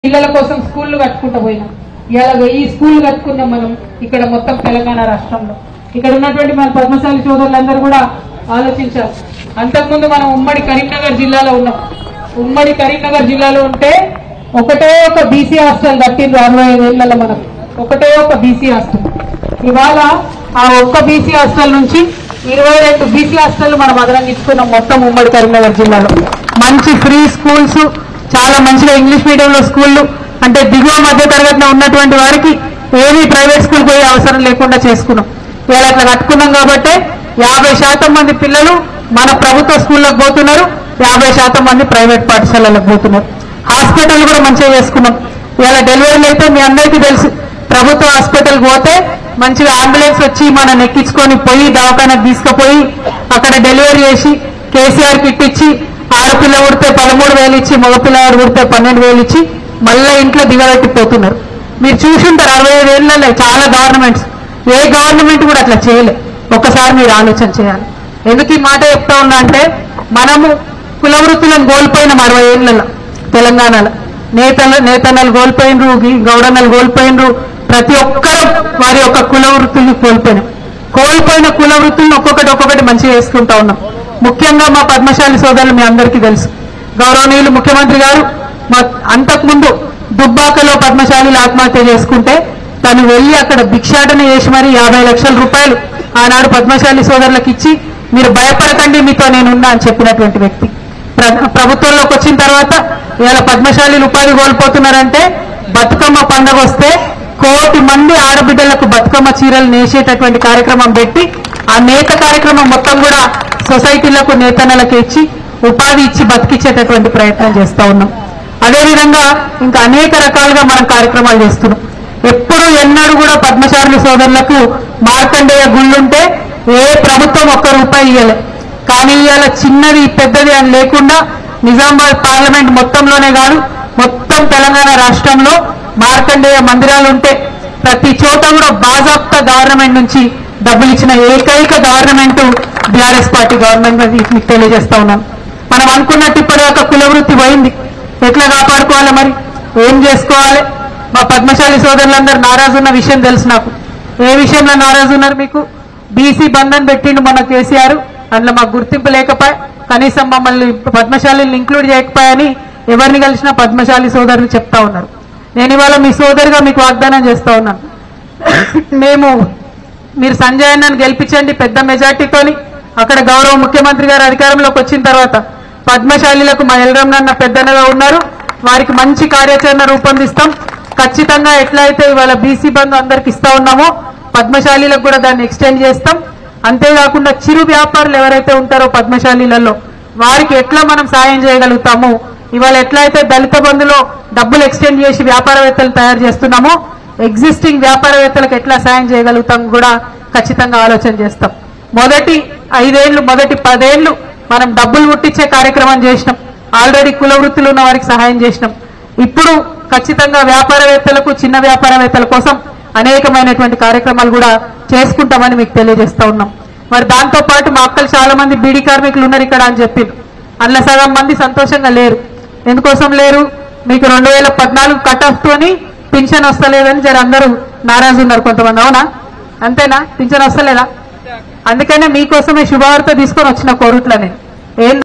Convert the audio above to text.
పిల్లల కోసం స్కూళ్ళు కట్టుకుంటూ పోయినాం ఇవాళ వెయ్యి స్కూళ్ళు కట్టుకున్నాం మనం ఇక్కడ మొత్తం తెలంగాణ రాష్ట్రంలో ఇక్కడ ఉన్నటువంటి మన పద్మశాలి సోదరులందరూ కూడా ఆలోచించారు అంతకుముందు మనం ఉమ్మడి కరీంనగర్ జిల్లాలో ఉన్నాం ఉమ్మడి కరీంనగర్ జిల్లాలో ఉంటే ఒకటే ఒక బీసీ హాస్టల్ కట్టిండ్రు అరవై ఐదేళ్లలో మనం ఒకటే ఒక బీసీ హాస్టల్ ఇవాళ ఆ ఒక్క బీసీ హాస్టల్ నుంచి ఇరవై రెండు బీసీ హాస్టల్ మనం అదనంగించుకున్నాం మొత్తం ఉమ్మడి కరీంనగర్ జిల్లాలో మంచి ఫ్రీ స్కూల్స్ చాలా మంచిగా ఇంగ్లీష్ మీడియంలో స్కూళ్ళు అంటే దిగువ మధ్య తరగతిలో ఉన్నటువంటి వారికి ఏమీ ప్రైవేట్ స్కూల్ పోయే అవసరం లేకుండా చేసుకున్నాం ఇవాళ అట్లా కట్టుకున్నాం కాబట్టి యాభై శాతం మంది పిల్లలు మన ప్రభుత్వ స్కూళ్ళకు పోతున్నారు యాభై శాతం మంది ప్రైవేట్ పాఠశాలలకు పోతున్నారు హాస్పిటల్ కూడా మంచిగా చేసుకున్నాం ఇవాళ డెలివరీలు అయితే మీ అందరికీ తెలుసు ప్రభుత్వ హాస్పిటల్కి పోతే మంచిగా అంబులెన్స్ వచ్చి మనం ఎక్కించుకొని పోయి దవాఖానకు తీసుకుపోయి అక్కడ డెలివరీ చేసి కేసీఆర్ కిట్ ఇచ్చి ఆడపిల్ల ఉడితే పదమూడు వేలు ఇచ్చి మగపిల్లవాడు ఉడితే పన్నెండు వేలు ఇచ్చి మళ్ళీ ఇంట్లో దిగబెట్టిపోతున్నారు మీరు చూసుంటారు అరవై ఐదు ఏళ్ళలో చాలా గవర్నమెంట్స్ ఏ గవర్నమెంట్ కూడా అట్లా చేయలే ఒక్కసారి మీరు ఆలోచన చేయాలి ఎందుకు ఈ మాట చెప్తా ఉన్నా అంటే మనము కుల వృత్తులను కోల్పోయినాం అరవై ఏళ్ళలో తెలంగాణలో నేతలు నేతన్నలు కోల్పోయినరు గి- గౌడన్నలు కోల్పోయినరు ప్రతి ఒక్కరూ వారి యొక్క కుల వృత్తుల్ని కోల్పోయినాం కోల్పోయిన కుల వృత్తులను ఒక్కొక్కటి ఒక్కొక్కటి మంచిగా చేసుకుంటా ఉన్నాం ముఖ్యంగా మా పద్మశాలి సోదరులు మీ అందరికీ తెలుసు గౌరవనీయులు ముఖ్యమంత్రి గారు మా అంతకుముందు దుబ్బాకలో పద్మశాలిలు ఆత్మహత్య చేసుకుంటే తను వెళ్లి అక్కడ భిక్షాటన చేసి మరి యాభై లక్షల రూపాయలు ఆనాడు పద్మశాలి సోదరులకు ఇచ్చి మీరు భయపడకండి మీతో నేనున్నా అని చెప్పినటువంటి వ్యక్తి ప్ర- ప్రభుత్వంలోకి వచ్చిన తర్వాత ఇవాళ పద్మశాలీలు ఉపాధి కోల్పోతున్నారంటే బతుకమ్మ పండగ వస్తే కోటి మంది ఆడబిడ్డలకు బతుకమ్మ చీరలు నేసేటటువంటి కార్యక్రమం పెట్టి ఆ నేత కార్యక్రమం మొత్తం కూడా సొసైటీలకు నేతన్నలకు ఇచ్చి ఉపాధి ఇచ్చి బతికించేటటువంటి ప్రయత్నం చేస్తా ఉన్నాం అదేవిధంగా ఇంకా అనేక రకాలుగా మనం కార్యక్రమాలు చేస్తున్నాం ఎప్పుడు ఎన్నడూ కూడా పద్మశాలి సోదరులకు మార్కండేయ గుళ్ళుంటే ఏ ప్రభుత్వం ఒక్క రూపాయి ఇయ్యలే కానీ ఇవాళ చిన్నది పెద్దది అని లేకుండా నిజామాబాద్ పార్లమెంట్ మొత్తంలోనే కాదు మొత్తం తెలంగాణ రాష్ట్రంలో మార్కండేయ మందిరాలు ఉంటే ప్రతి చోట కూడా బాజాప్తా గవర్నమెంట్ నుంచి డబ్బులు ఇచ్చిన ఏకైక గవర్నమెంట్ బీఆర్ఎస్ పార్టీ గవర్నమెంట్ అని మీకు తెలియజేస్తా ఉన్నాను మనం అనుకున్నట్టు ఇప్పటిదాకా కులవృత్తి పోయింది ఎట్లా కాపాడుకోవాలి మరి ఏం చేసుకోవాలి మా పద్మశాలి సోదరులందరూ నారాజు ఉన్న విషయం తెలుసు నాకు ఏ విషయంలో నారాజు ఉన్నారు మీకు బీసీ బంధన్ పెట్టిండు మన కేసీఆర్ అందులో మాకు గుర్తింపు లేకపోయా కనీసం మమ్మల్ని పద్మశాలిని ఇంక్లూడ్ చేయకపోయాని ఎవరిని కలిసినా పద్మశాలి సోదరులు చెప్తా ఉన్నారు నేను ఇవాళ మీ సోదరిగా మీకు వాగ్దానం చేస్తా ఉన్నాను మేము మీరు సంజయ్ అన్నను గెలిపించండి పెద్ద మెజార్టీతోని అక్కడ గౌరవ ముఖ్యమంత్రి గారు అధికారంలోకి వచ్చిన తర్వాత పద్మశాలీలకు మా ఎల్రమ్నన్న పెద్దనగా ఉన్నారు వారికి మంచి కార్యాచరణ రూపొందిస్తాం ఖచ్చితంగా ఎట్లయితే ఇవాళ బీసీ బంధు అందరికి ఇస్తా ఉన్నామో పద్మశాలీలకు కూడా దాన్ని ఎక్స్టెండ్ చేస్తాం అంతేకాకుండా చిరు వ్యాపారులు ఎవరైతే ఉంటారో పద్మశాలీలలో వారికి ఎట్లా మనం సాయం చేయగలుగుతాము ఇవాళ ఎట్లయితే దళిత బంధులో డబ్బులు ఎక్స్టెండ్ చేసి వ్యాపారవేత్తలు తయారు చేస్తున్నామో ఎగ్జిస్టింగ్ వ్యాపారవేత్తలకు ఎట్లా సాయం చేయగలుగుతాం కూడా ఖచ్చితంగా ఆలోచన చేస్తాం మొదటి ఐదేళ్లు మొదటి పదేళ్లు మనం డబ్బులు ముట్టించే కార్యక్రమం చేసినాం ఆల్రెడీ కుల వృత్తులు ఉన్న వారికి సహాయం చేసినాం ఇప్పుడు ఖచ్చితంగా వ్యాపారవేత్తలకు చిన్న వ్యాపారవేత్తల కోసం అనేకమైనటువంటి కార్యక్రమాలు కూడా చేసుకుంటామని మీకు తెలియజేస్తా ఉన్నాం మరి దాంతో పాటు మా అక్కలు చాలా మంది బీడీ కార్మికులు ఉన్నారు ఇక్కడ అని చెప్పిండ్రు అందులో సగం మంది సంతోషంగా లేరు ఎందుకోసం లేరు మీకు రెండు వేల పద్నాలుగు కట్ ఆఫ్ తోని పింఛన్ వస్తలేదని జర అందరూ నారాజు ఉన్నారు కొంతమంది అవునా అంతేనా పింఛన్ వస్తలేదా అందుకనే మీకోసమే శుభవార్త తీసుకొని వచ్చిన కోరుట్ల నేను ఏం